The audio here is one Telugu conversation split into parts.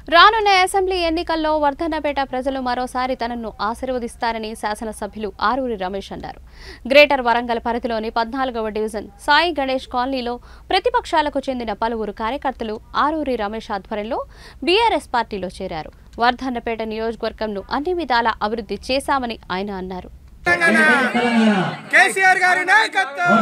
రానున్న అసెంబ్లీ ఎన్నికల్లో వర్ధన్నపేట ప్రజలు మరోసారి తనను ఆశీర్వదిస్తారని శాసనసభ్యులు ఆరూరి రమేష్ అన్నారు గ్రేటర్ వరంగల్ పరిధిలోని పద్నాలుగవ డివిజన్ సాయి గణేష్ కాలనీలో ప్రతిపక్షాలకు చెందిన పలువురు కార్యకర్తలు ఆరూరి రమేష్ ఆధ్వర్యంలో బీఆర్ఎస్ పార్టీలో చేరారు వర్ధన్నపేట నియోజకవర్గంను అన్ని విధాలా అభివృద్ధి చేశామని ఆయన అన్నారు కేసీఆర్ గారి నాయకత్వం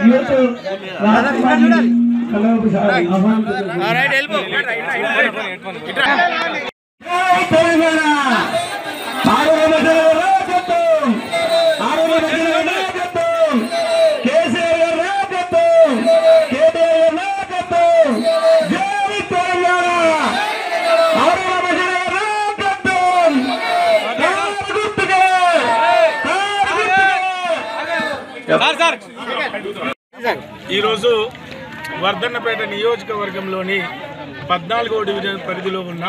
ఈరోజు వర్ధన్నపేట నియోజకవర్గంలోని పద్నాలుగో డివిజన్ పరిధిలో ఉన్న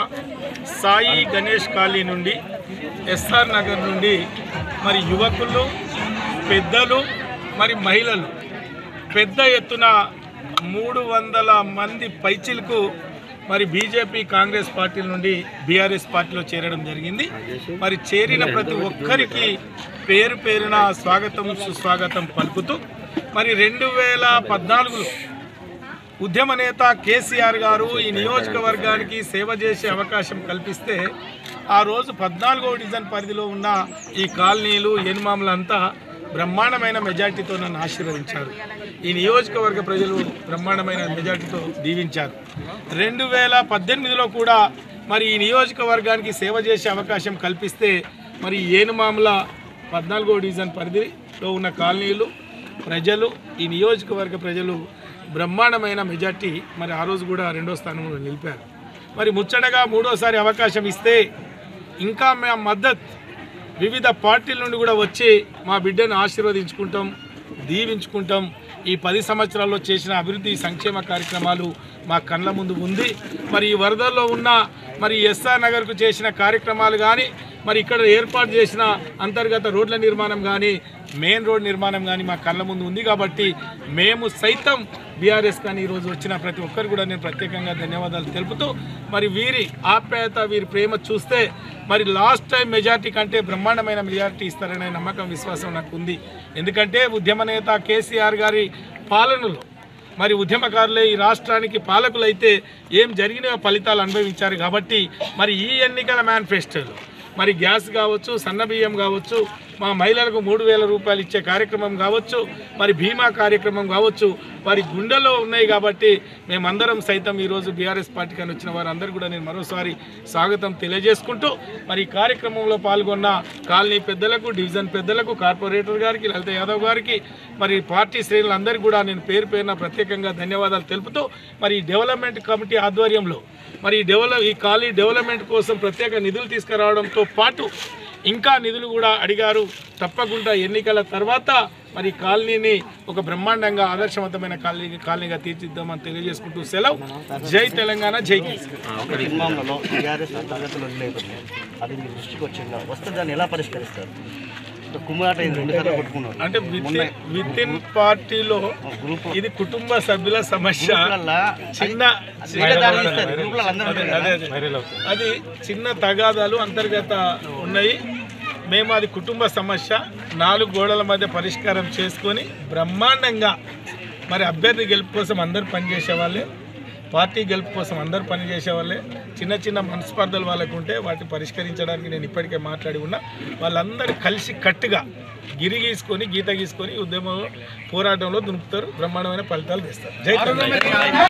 సాయి గణేష్ కాలనీ నుండి ఎస్ఆర్ నగర్ నుండి మరి యువకులు పెద్దలు మరి మహిళలు పెద్ద ఎత్తున మూడు వందల మంది పైచిలకు మరి బీజేపీ కాంగ్రెస్ పార్టీల నుండి బీఆర్ఎస్ పార్టీలో చేరడం జరిగింది మరి చేరిన ప్రతి ఒక్కరికి పేరు పేరున స్వాగతం సుస్వాగతం పలుకుతూ మరి రెండు వేల పద్నాలుగులో ఉద్యమ నేత కేసీఆర్ గారు ఈ నియోజకవర్గానికి సేవ చేసే అవకాశం కల్పిస్తే ఆ రోజు పద్నాలుగో డివిజన్ పరిధిలో ఉన్న ఈ కాలనీలు ఎనుమాములంతా బ్రహ్మాండమైన మెజార్టీతో నన్ను ఆశీర్వదించారు ఈ నియోజకవర్గ ప్రజలు బ్రహ్మాండమైన మెజార్టీతో దీవించారు రెండు వేల పద్దెనిమిదిలో కూడా మరి ఈ నియోజకవర్గానికి సేవ చేసే అవకాశం కల్పిస్తే మరి ఏనుమాముల పద్నాలుగో డివిజన్ పరిధిలో ఉన్న కాలనీలు ప్రజలు ఈ నియోజకవర్గ ప్రజలు బ్రహ్మాండమైన మెజార్టీ మరి ఆ రోజు కూడా రెండో స్థానంలో నిలిపారు మరి ముచ్చటగా మూడోసారి అవకాశం ఇస్తే ఇంకా మా మద్దతు వివిధ పార్టీల నుండి కూడా వచ్చి మా బిడ్డను ఆశీర్వదించుకుంటాం దీవించుకుంటాం ఈ పది సంవత్సరాల్లో చేసిన అభివృద్ధి సంక్షేమ కార్యక్రమాలు మా కళ్ళ ముందు ఉంది మరి ఈ వరదల్లో ఉన్న మరి ఎస్ఆర్ నగర్కు చేసిన కార్యక్రమాలు కానీ మరి ఇక్కడ ఏర్పాటు చేసిన అంతర్గత రోడ్ల నిర్మాణం కానీ మెయిన్ రోడ్ నిర్మాణం కానీ మా కళ్ళ ముందు ఉంది కాబట్టి మేము సైతం బీఆర్ఎస్ కానీ ఈరోజు వచ్చిన ప్రతి ఒక్కరు కూడా నేను ప్రత్యేకంగా ధన్యవాదాలు తెలుపుతూ మరి వీరి ఆప్యాయత వీరి ప్రేమ చూస్తే మరి లాస్ట్ టైం మెజార్టీ కంటే బ్రహ్మాండమైన మెజార్టీ ఇస్తారనే నమ్మకం విశ్వాసం నాకు ఉంది ఎందుకంటే ఉద్యమ నేత కేసీఆర్ గారి పాలనలో మరి ఉద్యమకారులే ఈ రాష్ట్రానికి పాలకులైతే ఏం జరిగిన ఫలితాలు అనుభవించారు కాబట్టి మరి ఈ ఎన్నికల మేనిఫెస్టోలో మరి గ్యాస్ కావచ్చు సన్న బియ్యం కావచ్చు మా మహిళలకు మూడు వేల రూపాయలు ఇచ్చే కార్యక్రమం కావచ్చు మరి బీమా కార్యక్రమం కావచ్చు వారి గుండెల్లో ఉన్నాయి కాబట్టి మేమందరం సైతం ఈరోజు బీఆర్ఎస్ పార్టీకి అని వచ్చిన వారందరూ కూడా నేను మరోసారి స్వాగతం తెలియజేసుకుంటూ మరి ఈ కార్యక్రమంలో పాల్గొన్న కాలనీ పెద్దలకు డివిజన్ పెద్దలకు కార్పొరేటర్ గారికి లలిత యాదవ్ గారికి మరి పార్టీ శ్రేణులందరికీ కూడా నేను పేరు పేరున ప్రత్యేకంగా ధన్యవాదాలు తెలుపుతూ మరి ఈ డెవలప్మెంట్ కమిటీ ఆధ్వర్యంలో మరి ఈ డెవలప్ ఈ కాలనీ డెవలప్మెంట్ కోసం ప్రత్యేక నిధులు తీసుకురావడంతో పాటు ఇంకా నిధులు కూడా అడిగారు తప్పకుండా ఎన్నికల తర్వాత మరి ఈ కాలనీని ఒక బ్రహ్మాండంగా ఆదర్శవంతమైన కాలనీ కాలనీగా తీర్చిద్దామని తెలియజేసుకుంటూ సెలవు జై తెలంగాణ జై కేసీఆర్ ఒక నిర్మాణంలో టీఆర్ఎస్ అంతర్గతలో లేకుండా అది మీ దృష్టికి వచ్చిందా వస్తే దాన్ని ఎలా పరిష్కరిస్తారు ఇప్పుడు కుమ్మాట ఇది రెండు సార్లు కొట్టుకున్నారు అంటే విత్ విత్ ఇన్ పార్టీలో గ్రూప్ ఇది కుటుంబ సభ్యుల సమస్య గ్రూపులల్లా చిన్న వేరేదారి ఇస్తారు. గ్రూపులలో అందరూ అదే, ఉంటారు అదే, అదే. అది చిన్న తగాదాలు అంతర్గత ఉన్నాయి మేము అది కుటుంబ సమస్య నాలుగు గోడల మధ్య పరిష్కారం చేసుకొని బ్రహ్మాండంగా మరి అభ్యర్థి గెలుపు కోసం అందరు పనిచేసే వాళ్ళే పార్టీ గెలుపు కోసం అందరు పనిచేసే వాళ్ళే చిన్న చిన్న మనస్పర్ధలు వాళ్ళకు ఉంటే వాటిని పరిష్కరించడానికి నేను ఇప్పటికే మాట్లాడి ఉన్నా వాళ్ళందరూ కలిసి కట్టుగా గిరి గీసుకొని గీత గీసుకొని ఉద్యమంలో పోరాటంలో దునుపుతారు బ్రహ్మాండమైన ఫలితాలు తెస్తారు జై తెలంగాణ.